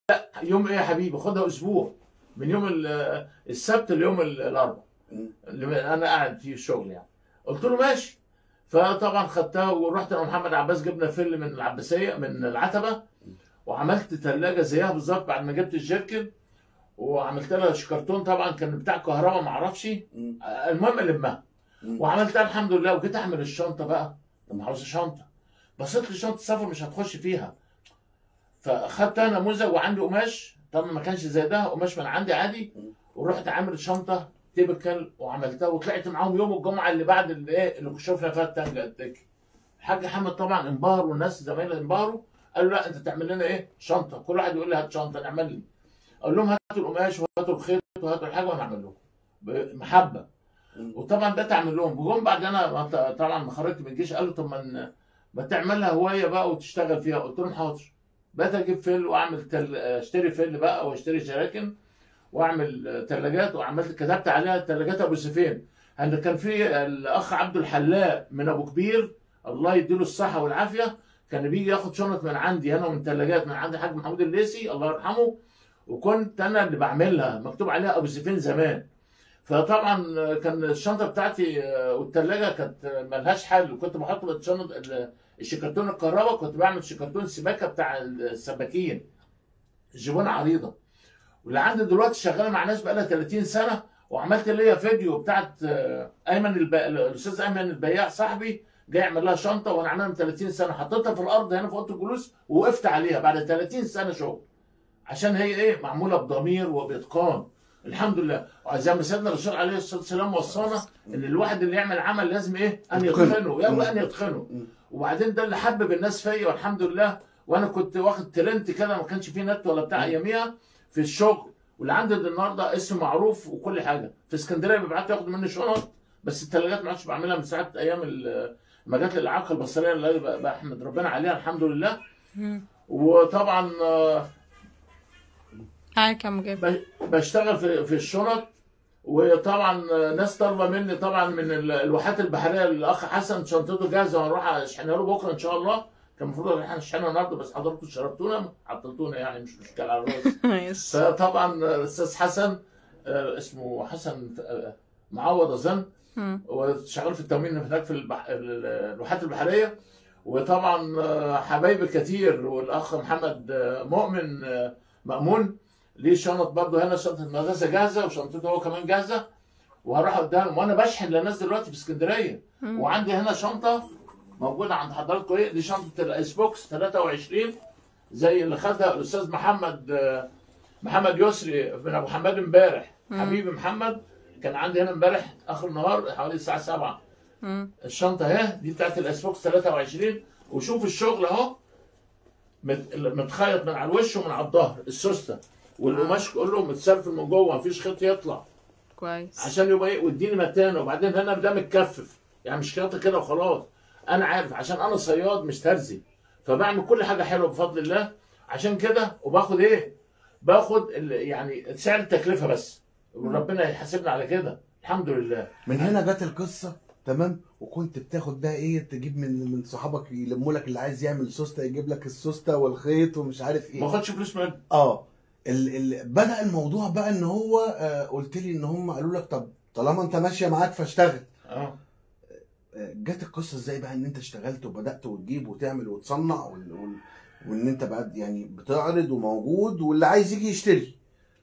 لا يوم ايه يا حبيبي خدها اسبوع من يوم ال- السبت ليوم ال- الاربعاء مم. اللي انا قاعد فيه الشغل يعني قلت له ماشي فطبعا خدتها ورحت انا ومحمد عباس جبنا فيلم من العباسيه من العتبه وعملت ثلاجه زيها بالظبط بعد ما جبت الجيركن وعملت لها شكرتون طبعا كان بتاع كهرباء ما اعرفش مم. المهم المها مم. وعملتها الحمد لله وجيت احمل الشنطه بقى طب ما عاوز شنطه بصيت لشنطه السفر مش هتخش فيها فاخدتها نموذج وعندي قماش طبعا ما كانش زي ده قماش من عندي عادي مم. ورحت عامل شنطه تيبكال وعملتها وطلعت معاهم يوم الجمعه اللي بعد اللي ايه اللي شفنا فيها التانجه التك الحاج حامد طبعا انبهر والناس زمايلي انبهروا قالوا لا انت تعمل لنا ايه شنطه كل واحد يقول لي هات شنطه نعمل لي اقول لهم هاتوا القماش وهاتوا الخيط وهاتوا الحاجه وانا اعمل لكم بمحبه مم. وطبعا ده تعمل لهم وجم بعد انا ما- طبعا ما خرجت من الجيش قالوا طب ما ن- ما تعملها هوايه بقى وتشتغل فيها قلت لهم حاضر بقيت اجيب فل واعمل تل... اشتري فل بقى واشتري شراكن واعمل ثلاجات وعملت كتبت عليها ثلاجات ابو سيفين انا كان في الاخ عبد الحلاق من ابو كبير الله يديله الصحه والعافيه كان بيجي ياخد شنط من عندي انا ومن ثلاجات من عند الحاج محمود الليسي الله يرحمه وكنت انا اللي بعملها مكتوب عليها ابو سيفين زمان فطبعا كان الشنطه بتاعتي والثلاجه كانت ملهاش حل وكنت بحط الشنط الشكرتون الكهرباء كنت بعمل شكرتون سباكه بتاع السباكين الجبونه عريضه واللي عندي دلوقتي شغاله مع ناس بقالها 30 سنه وعملت ليا فيديو بتاعت آه، ايمن الب... الاستاذ ايمن البياع صاحبي جاي يعمل لها شنطه وانا عاملها من 30 سنه حطيتها في الارض هنا في اوضه الجلوس ووقفت عليها بعد 30 سنه شغل عشان هي ايه معموله بضمير وباتقان الحمد لله زي ما سيدنا الرسول عليه الصلاه والسلام وصانا ان الواحد اللي يعمل عمل لازم ايه ان يتقنه. يتقنه يا مم. ان يتقنه مم. وبعدين ده اللي حبب الناس فيا والحمد لله وانا كنت واخد ترند كده ما كانش فيه نت ولا بتاع مم. اياميها في الشغل واللي عندي النهارده اسم معروف وكل حاجه في اسكندريه بيبعتوا ياخدوا مني شنط بس الثلاجات ما عادش بعملها من ساعه ايام ال- ما جت الاعاقه البصريه اللي ب- بحمد ربنا عليها الحمد لله مم. وطبعا آه، هاي كم جيب ب- بشتغل في في الشنط وطبعا ناس طالبه مني طبعا من ال- الواحات البحريه الاخ حسن شنطته جاهزه وهنروح اشحنها له بكره ان شاء الله كان المفروض احنا نشحنها النهارده بس حضراتكم شربتونا عطلتونا يعني مش مشكله على الراس يس فطبعا الاستاذ حسن آه، اسمه حسن آه، معوض اظن مم. وشغال في التموين هناك في البح... ال- الواحات البحريه وطبعا آه، حبايبي كتير والاخ محمد آه، مؤمن آه، مأمون ليه شنط برضه هنا شنطه المدرسه جاهزه وشنطته هو كمان جاهزه وهروح قدام وانا بشحن للناس دلوقتي في اسكندريه مم. وعندي هنا شنطه موجوده عند حضراتكم ايه دي شنطه الايس بوكس 23 زي اللي خدها الاستاذ محمد آه، محمد يسري من ابو حماد امبارح مم. حبيبي محمد كان عندي هنا امبارح اخر النهار حوالي الساعه 7 مم. الشنطه اهي دي بتاعت الايس بوكس 23 وشوف الشغل اهو مت- متخيط من على الوش ومن على الظهر السوسته والقماش كله متسلفل من جوه مفيش خيط يطلع كويس عشان يبقى ايه واديني متانه وبعدين هنا ده متكفف يعني مش خياطه كده وخلاص انا عارف عشان انا صياد مش ترزي فبعمل كل حاجه حلوه بفضل الله عشان كده وباخد ايه باخد ال- يعني سعر التكلفه بس وربنا يحاسبنا على كده الحمد لله من هنا جت القصه تمام وكنت بتاخد بقى ايه تجيب من من صحابك يلموا لك اللي عايز يعمل سوسته يجيب لك السوسته والخيط ومش عارف ما ايه اخدش فلوس منه اه ال ال بدا الموضوع بقى ان هو آه قلت لي ان هم قالوا لك طب طالما انت ماشيه معاك فاشتغل اه آه، جت القصه ازاي بقى ان انت اشتغلت وبدات وتجيب وتعمل وتصنع وال... وال... وان انت بقى يعني بتعرض وموجود واللي عايز يجي يشتري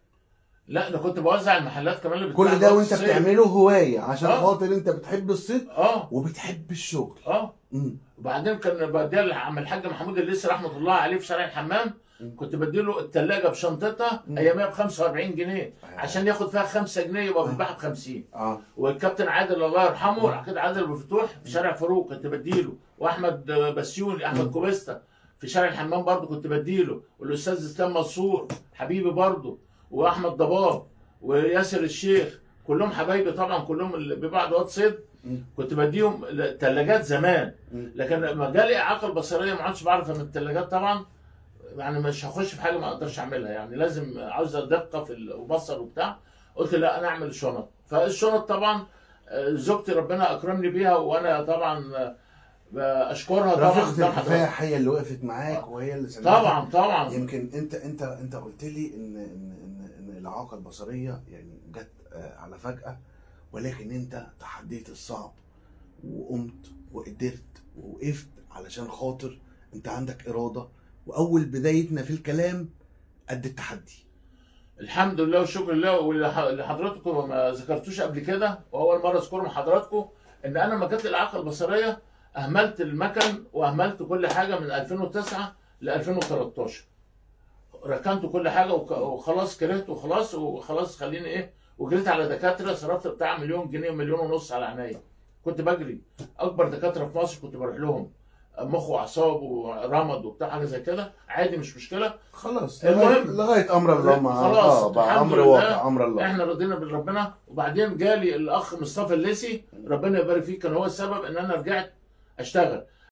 لا ده كنت بوزع المحلات كمان اللي بتباع كل ده جوه وانت الصيف. بتعمله هوايه عشان آه. خاطر انت بتحب الصيد اه وبتحب الشغل اه امم وبعدين كان بديها عم الحاج محمود الليثي رحمه الله عليه في شارع الحمام مم. كنت بديله الثلاجه بشنطتها مم. ايامها ب 45 جنيه عشان ياخد فيها 5 جنيه يبقى بيتباع ب 50 اه والكابتن عادل الله يرحمه العقيد عادل ابو فتوح في شارع فاروق كنت بديله واحمد بسيوني احمد مم. كوبيستا في شارع الحمام برضه كنت بديله والاستاذ اسلام منصور حبيبي برضه واحمد ضباب وياسر الشيخ كلهم حبايبي طبعا كلهم اللي بيبيعوا ادوات صيد مم. كنت بديهم ثلاجات زمان مم. لكن لما جالي اعاقه البصريه ما عادش بعرف من الثلاجات طبعا يعني مش هخش في حاجه ما اقدرش اعملها يعني لازم عاوزه دقه في البصر وبتاع قلت لا انا اعمل شنط فالشنط طبعا آه، زوجتي ربنا اكرمني بيها وانا طبعا آه، اشكرها طبعا رفيقة طبعا الكفاح هي اللي وقفت معاك وهي اللي ساندتك. طبعا طبعا يمكن انت انت انت قلت لي ان ان ان, إن الاعاقه البصريه يعني جت آه، على فجاه ولكن انت تحديت الصعب وقمت وقدرت ووقفت علشان خاطر انت عندك اراده واول بدايتنا في الكلام قد التحدي الحمد لله والشكر لله واللي ح- اللي حضراتكم ما ذكرتوش قبل كده واول مره اذكره من حضراتكم ان انا لما جت لي الاعاقه البصريه اهملت المكن واهملت كل حاجه من 2009 ل 2013 ركنت كل حاجه وك- وخلاص كرهت وخلاص وخلاص خليني ايه وجريت على دكاتره صرفت بتاع مليون جنيه ومليون ونص على عينيا كنت بجري اكبر دكاتره في مصر كنت بروح لهم مخ واعصاب ورمد وبتاع حاجه زي كده عادي مش مشكله خلاص المهم. لغايه, لغايه امر الله ما خلاص، اه بقى الحمد امر لله. واقع امر الله احنا رضينا بربنا وبعدين جالي الاخ مصطفى الليسي ربنا يبارك فيه كان هو السبب ان انا رجعت اشتغل